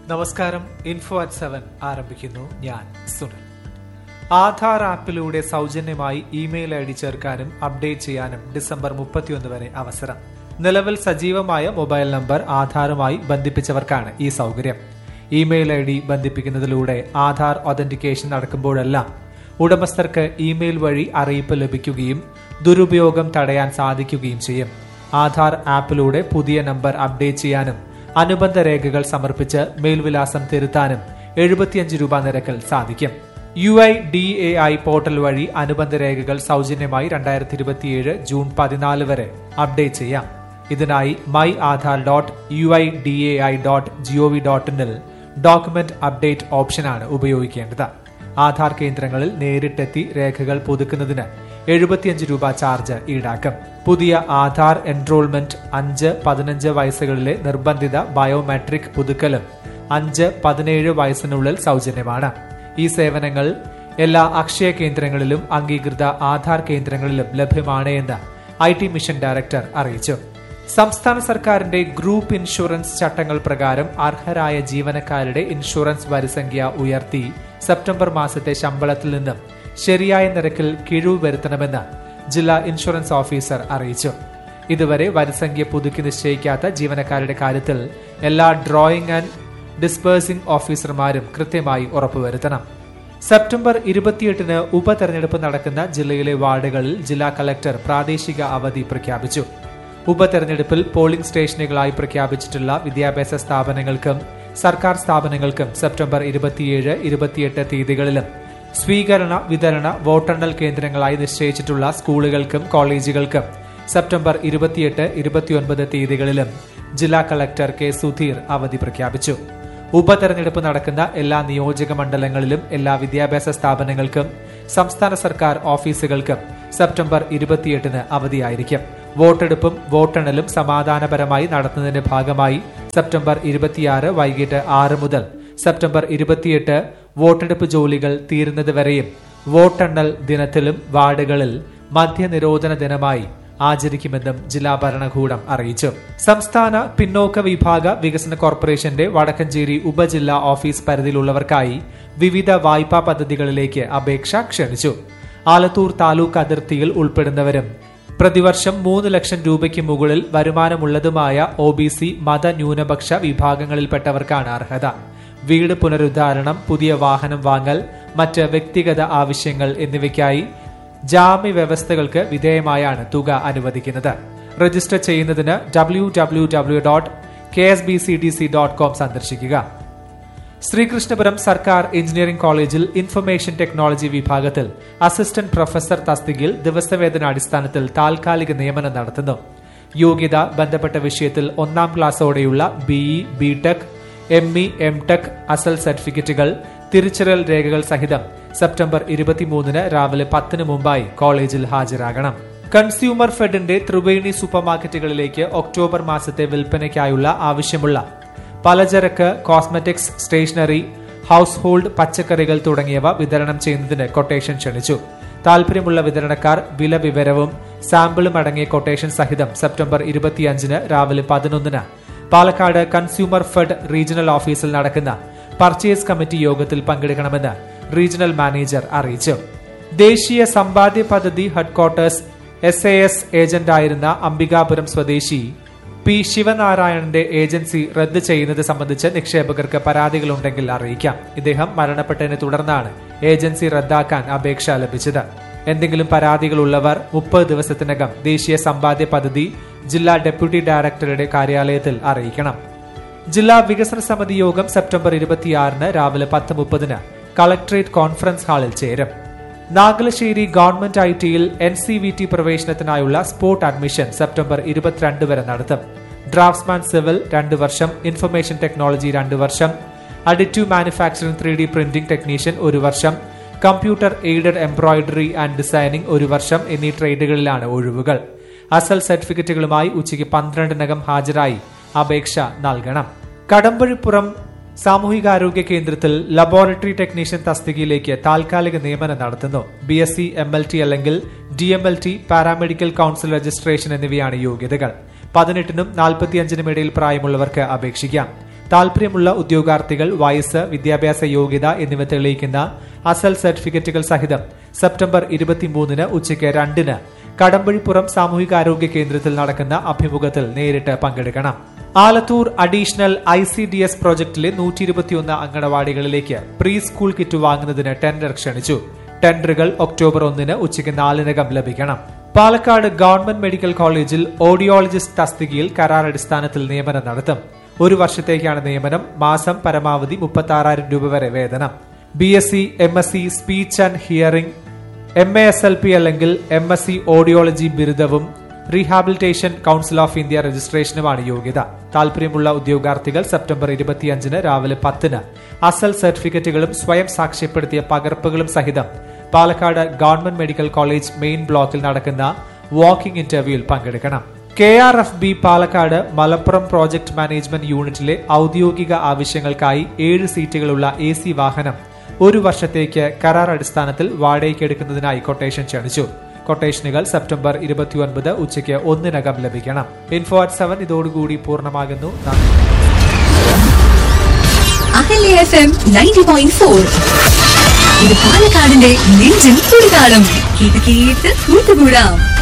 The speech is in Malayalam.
നമസ്കാരം ഇൻഫോ അറ്റ് സെവൻ ആരംഭിക്കുന്നു ഞാൻ സുനിൽ ആധാർ ആപ്പിലൂടെ സൗജന്യമായി ഇമെയിൽ ഐ ഡി ചേർക്കാനും അപ്ഡേറ്റ് ചെയ്യാനും ഡിസംബർ മുപ്പത്തിയൊന്ന് വരെ അവസരം നിലവിൽ സജീവമായ മൊബൈൽ നമ്പർ ആധാറുമായി ബന്ധിപ്പിച്ചവർക്കാണ് ഈ സൗകര്യം ഇമെയിൽ ഐ ഡി ബന്ധിപ്പിക്കുന്നതിലൂടെ ആധാർ ഒതന്റിക്കേഷൻ നടക്കുമ്പോഴെല്ലാം ഉടമസ്ഥർക്ക് ഇമെയിൽ വഴി അറിയിപ്പ് ലഭിക്കുകയും ദുരുപയോഗം തടയാൻ സാധിക്കുകയും ചെയ്യും ആധാർ ആപ്പിലൂടെ പുതിയ നമ്പർ അപ്ഡേറ്റ് ചെയ്യാനും അനുബന്ധ രേഖകൾ സമർപ്പിച്ച് മേൽവിലാസം തിരുത്താനും എഴുപത്തിയഞ്ച് രൂപ നിരക്കിൽ സാധിക്കും U I D A I portal വഴി അനുബന്ധ രേഖകൾ സൗജന്യമായി രണ്ടായിരത്തി ഇരുപത്തിയേഴ് ജൂൺ പതിനാല് വരെ അപ്ഡേറ്റ് ചെയ്യാം ഇതിനായി my Aadhaar dot U I D A I dot G O V dot ഇനിൽ ഡോക്യുമെന്റ് അപ്ഡേറ്റ് ഓപ്ഷനാണ് ഉപയോഗിക്കേണ്ടത് ആധാർ കേന്ദ്രങ്ങളിൽ നേരിട്ടെത്തി രേഖകൾ പുതുക്കുന്നതിന് എഴുപത്തിയഞ്ച് രൂപ ചാർജ് ഈടാക്കും പുതിയ ആധാർ എൻറോൾമെന്റ് അഞ്ച് പതിനഞ്ച് വയസ്സുകളിലെ നിർബന്ധിത ബയോമെട്രിക് പുതുക്കലും അഞ്ച് പതിനേഴ് വയസ്സിനുള്ളിൽ സൗജന്യമാണ് ഈ സേവനങ്ങൾ എല്ലാ അക്ഷയ കേന്ദ്രങ്ങളിലും അംഗീകൃത ആധാർ കേന്ദ്രങ്ങളിലും ലഭ്യമാണ് എന്ന് ഐ ടി മിഷൻ ഡയറക്ടർ അറിയിച്ചു സംസ്ഥാന സർക്കാരിന്റെ ഗ്രൂപ്പ് ഇൻഷുറൻസ് ചട്ടങ്ങൾ പ്രകാരം അർഹരായ ജീവനക്കാരുടെ ഇൻഷുറൻസ് വരിസംഖ്യ ഉയർത്തി സെപ്റ്റംബർ മാസത്തെ ശമ്പളത്തിൽ നിന്നും ശരിയായ നിരക്കിൽ കിഴിവ് വരുത്തണമെന്ന് ജില്ലാ ഇൻഷുറൻസ് ഓഫീസർ അറിയിച്ചു ഇതുവരെ വരിസംഖ്യ പുതുക്കി നിശ്ചയിക്കാത്ത ജീവനക്കാരുടെ കാര്യത്തിൽ എല്ലാ ഡ്രോയിങ് ആൻഡ് ഡിസ്പേഴ്സിംഗ് ഓഫീസർമാരും കൃത്യമായി ഉറപ്പുവരുത്തണം സെപ്റ്റംബർ ഇരുപത്തിയെട്ടിന് ഉപതെരഞ്ഞെടുപ്പ് നടക്കുന്ന ജില്ലയിലെ വാർഡുകളിൽ ജില്ലാ കളക്ടർ പ്രാദേശിക അവധി പ്രഖ്യാപിച്ചു ഉപതെരഞ്ഞെടുപ്പിൽ പോളിംഗ് സ്റ്റേഷനുകളായി പ്രഖ്യാപിച്ചിട്ടുള്ള വിദ്യാഭ്യാസ സ്ഥാപനങ്ങൾക്കും സർക്കാർ സ്ഥാപനങ്ങൾക്കും സെപ്റ്റംബർ ഇരുപത്തിയേഴ് ഇരുപത്തിയെട്ട് തീയതികളിലും സ്വീകരണ വിതരണ വോട്ടെണ്ണൽ കേന്ദ്രങ്ങളായി നിശ്ചയിച്ചിട്ടുള്ള സ്കൂളുകൾക്കും കോളേജുകൾക്കും സെപ്റ്റംബർ ഇരുപത്തിയെട്ട് ഇരുപത്തിയൊൻപത് തീയതികളിലും ജില്ലാ കളക്ടർ കെ സുധീർ അവധി പ്രഖ്യാപിച്ചു ഉപതെരഞ്ഞെടുപ്പ് നടക്കുന്ന എല്ലാ നിയോജക മണ്ഡലങ്ങളിലും എല്ലാ വിദ്യാഭ്യാസ സ്ഥാപനങ്ങൾക്കും സംസ്ഥാന സർക്കാർ ഓഫീസുകൾക്കും സെപ്റ്റംബർ ഇരുപത്തിയെട്ടിന് അവധിയായിരിക്കും വോട്ടെടുപ്പും വോട്ടെണ്ണലും സമാധാനപരമായി നടത്തുന്നതിന്റെ ഭാഗമായി സെപ്റ്റംബർ ഇരുപത്തിയാറ് വൈകിട്ട് ആറ് മുതൽ സെപ്റ്റംബർ ഇരുപത്തിയെട്ട് വോട്ടെടുപ്പ് ജോലികൾ തീരുന്നതുവരെയും വോട്ടെണ്ണൽ ദിനത്തിലും വാർഡുകളിൽ മദ്യനിരോധന ദിനമായി ആചരിക്കുമെന്നും ജില്ലാ ഭരണകൂടം അറിയിച്ചു സംസ്ഥാന പിന്നോക്ക വിഭാഗ വികസന കോർപ്പറേഷന്റെ വടക്കഞ്ചേരി ഉപജില്ലാ ഓഫീസ് പരിധിയിലുള്ളവർക്കായി വിവിധ വായ്പാ പദ്ധതികളിലേക്ക് അപേക്ഷ ക്ഷണിച്ചു ആലത്തൂർ താലൂക്ക് അതിർത്തിയിൽ ഉൾപ്പെടുന്നവരും പ്രതിവർഷം മൂന്ന് ലക്ഷം രൂപയ്ക്ക് മുകളിൽ വരുമാനമുള്ളതുമായ ഒ ബി സി മതന്യൂനപക്ഷ വിഭാഗങ്ങളിൽപ്പെട്ടവർക്കാണ് അർഹത വീട് പുനരുദ്ധാരണം പുതിയ വാഹനം വാങ്ങൽ മറ്റ് വ്യക്തിഗത ആവശ്യങ്ങൾ എന്നിവയ്ക്കായി ജാമ്യ വ്യവസ്ഥകൾക്ക് വിധേയമായാണ് തുക അനുവദിക്കുന്നത് രജിസ്റ്റർ ചെയ്യുന്നതിന് W W W dot K S B C D C dot com സന്ദർശിക്കുക ശ്രീകൃഷ്ണപുരം സർക്കാർ എഞ്ചിനീയറിംഗ് കോളേജിൽ ഇൻഫർമേഷൻ ടെക്നോളജി വിഭാഗത്തിൽ അസിസ്റ്റന്റ് പ്രൊഫസർ തസ്തികയിൽ ദിവസവേതന അടിസ്ഥാനത്തിൽ താൽക്കാലിക നിയമനം നടത്തുന്നു യോഗ്യത ബന്ധപ്പെട്ട വിഷയത്തിൽ ഒന്നാം ക്ലാസ്സോടെയുള്ള B E B Tech M E M tech അസൽ സർട്ടിഫിക്കറ്റുകൾ തിരിച്ചറിയൽ രേഖകൾ സഹിതം സെപ്റ്റംബർ ഇരുപത്തിമൂന്നിന് രാവിലെ പത്തിന് മുമ്പായി കോളേജിൽ ഹാജരാകണം കൺസ്യൂമർ ഫെഡിന്റെ ത്രിവേണി സൂപ്പർമാർക്കറ്റുകളിലേക്ക് ഒക്ടോബർ മാസത്തെ വിൽപ്പനയ്ക്കായുള്ള ആവശ്യമുള്ള പലചരക്ക് കോസ്മെറ്റിക്സ് സ്റ്റേഷനറി ഹൗസ് ഹോൾഡ് പച്ചക്കറികൾ തുടങ്ങിയവ വിതരണം ചെയ്യുന്നതിന് കൊട്ടേഷൻ ക്ഷണിച്ചു താൽപര്യമുള്ള വിതരണക്കാർ വില വിവരവും സാമ്പിളും അടങ്ങിയ കൊട്ടേഷൻ സഹിതം സെപ്റ്റംബർ ഇരുപത്തിയഞ്ചിന് രാവിലെ പതിനൊന്നിന് പാലക്കാട് കൺസ്യൂമർ ഫെഡ് റീജിയണൽ ഓഫീസിൽ നടക്കുന്ന പർച്ചേസ് കമ്മിറ്റി യോഗത്തിൽ പങ്കെടുക്കണമെന്ന് റീജിയണൽ മാനേജർ അറിയിച്ചു ദേശീയ സമ്പാദ്യ പദ്ധതി ഹെഡ്ക്വാർട്ടേഴ്സ് എസ് എ എസ് ഏജന്റായിരുന്ന അംബികാപുരം സ്വദേശി പി ശിവനാരായണന്റെ ഏജൻസി റദ്ദ് ചെയ്യുന്നത് സംബന്ധിച്ച് നിക്ഷേപകർക്ക് പരാതികളുണ്ടെങ്കിൽ അറിയിക്കാം ഇദ്ദേഹം മരണപ്പെട്ടതിനെ തുടർന്നാണ് ഏജൻസി റദ്ദാക്കാൻ അപേക്ഷ ലഭിച്ചത് എന്തെങ്കിലും പരാതികളുള്ളവർ മുപ്പത് ദിവസത്തിനകം ദേശീയ സമ്പാദ്യ പദ്ധതി ജില്ലാ ഡെപ്യൂട്ടി ഡയറക്ടറുടെ കാര്യാലയത്തിൽ അറിയിക്കണം ജില്ലാ വികസന സമിതി യോഗം സെപ്റ്റംബർ ഇരുപത്തിയാറിന് രാവിലെ പത്ത് മുപ്പതിന് കളക്ടറേറ്റ് കോൺഫറൻസ് ഹാളിൽ ചേരും നാഗലശ്ശേരി ഗവൺമെന്റ് ഐ ടിയിൽ എൻ സി വി ടി പ്രവേശനത്തിനായുള്ള സ്പോട്ട് അഡ്മിഷൻ സെപ്റ്റംബർ ഇരുപത്തിരണ്ട് വരെ നടത്തും ഡ്രാഫ്റ്റ്സ്മാൻ സിവിൽ രണ്ട് വർഷം ഇൻഫർമേഷൻ ടെക്നോളജി രണ്ട് വർഷം additive manufacturing three D printing technician ഒരു വർഷം computer aided embroidery and designing ഒരു വർഷം എന്നീ ട്രേഡുകളിലാണ് ഒഴിവുകൾ അസൽ സർട്ടിഫിക്കറ്റുകളുമായി ഉച്ചയ്ക്ക് പന്ത്രണ്ടിനകം ഹാജരായി അപേക്ഷ നൽകണം കടമ്പഴിപ്പുറം സാമൂഹികാരോഗ്യ കേന്ദ്രത്തിൽ ലബോറട്ടറി ടെക്നീഷ്യൻ തസ്തികയിലേക്ക് താൽക്കാലിക നിയമനം നടത്തുന്നു B S C M L T അല്ലെങ്കിൽ D M L T paramedical council registration എന്നിവയാണ് യോഗ്യതകൾ പതിനെട്ടിനും നാൽപ്പത്തിയഞ്ചിനും ഇടയിൽ പ്രായമുള്ളവർക്ക് അപേക്ഷിക്കാം താൽപര്യമുള്ള ഉദ്യോഗാർത്ഥികൾ വയസ്സ് വിദ്യാഭ്യാസ യോഗ്യത എന്നിവ തെളിയിക്കുന്ന അസൽ സർട്ടിഫിക്കറ്റുകൾ സഹിതം സെപ്റ്റംബർ ഇരുപത്തിമൂന്നിന് ഉച്ചയ്ക്ക് രണ്ടിന് കടമ്പഴിപ്പുറം സാമൂഹികാരോഗ്യ കേന്ദ്രത്തിൽ നടക്കുന്ന അഭിമുഖത്തിൽ നേരിട്ട് പങ്കെടുക്കണം Alathur additional I C D S പ്രോജക്ടിലെ നൂറ്റി ഇരുപത്തിയൊന്ന് അങ്കണവാടികളിലേക്ക് പ്രീ സ്കൂൾ കിറ്റ് വാങ്ങുന്നതിന് ടെൻഡർ ക്ഷണിച്ചു ടെൻഡറുകൾ ഒക്ടോബർ ഒന്നിന് ഉച്ചയ്ക്ക് നാലിനകം ലഭിക്കണം പാലക്കാട് ഗവൺമെന്റ് മെഡിക്കൽ കോളേജിൽ ഓഡിയോളജിസ്റ്റ് തസ്തികയിൽ കരാർ അടിസ്ഥാനത്തിൽ നിയമനം നടത്തും ഒരു വർഷത്തേക്കാണ് നിയമനം മാസം പരമാവധി മുപ്പത്തി ആറായിരം രൂപ വരെ വേതനം B S C M S C speech and hearing M A S L P അല്ലെങ്കിൽ എം എസ് സി ഓഡിയോളജി ബിരുദവും റീഹാബിലിറ്റേഷൻ കൌൺസിൽ ഓഫ് ഇന്ത്യ രജിസ്ട്രേഷനുമാണ് യോഗ്യത താൽപര്യമുള്ള ഉദ്യോഗാർത്ഥികൾ സെപ്റ്റംബർ ഇരുപത്തിയഞ്ചിന് രാവിലെ പത്തിന് അസൽ സർട്ടിഫിക്കറ്റുകളും സ്വയം സാക്ഷ്യപ്പെടുത്തിയ പകർപ്പുകളും സഹിതം Palakkad government medical college main ബ്ലോക്കിൽ നടക്കുന്ന വാക്കിംഗ് ഇന്റർവ്യൂവിൽ പങ്കെടുക്കണം K R F B Palakkad Malappuram project management യൂണിറ്റിലെ ഔദ്യോഗിക ആവശ്യങ്ങൾക്കായി ഏഴ് സീറ്റുകളുള്ള എ സി വാഹനം ഒരു വർഷത്തേക്ക് കരാർ അടിസ്ഥാനത്തിൽ വാടകയ്ക്ക് എടുക്കുന്നതിനായി കൊട്ടേഷൻ ക്ഷണിച്ചു കൊട്ടേഷനുകൾ സെപ്റ്റംബർ ഇരുപത്തിയൊൻപത് ഉച്ചയ്ക്ക് ഒന്നിനകം ലഭിക്കണം ഇൻഫോ അറ്റ് സെവൻ ഇതോടുകൂടി പൂർണ്ണമാകുന്നു നന്ദി Ahalya F M ninety point four ഇത് പാലക്കാടിന്റെ നെഞ്ചിൽ തുടിതാളം കേട്ട് കേട്ട് കൂട്ടുകൂടാം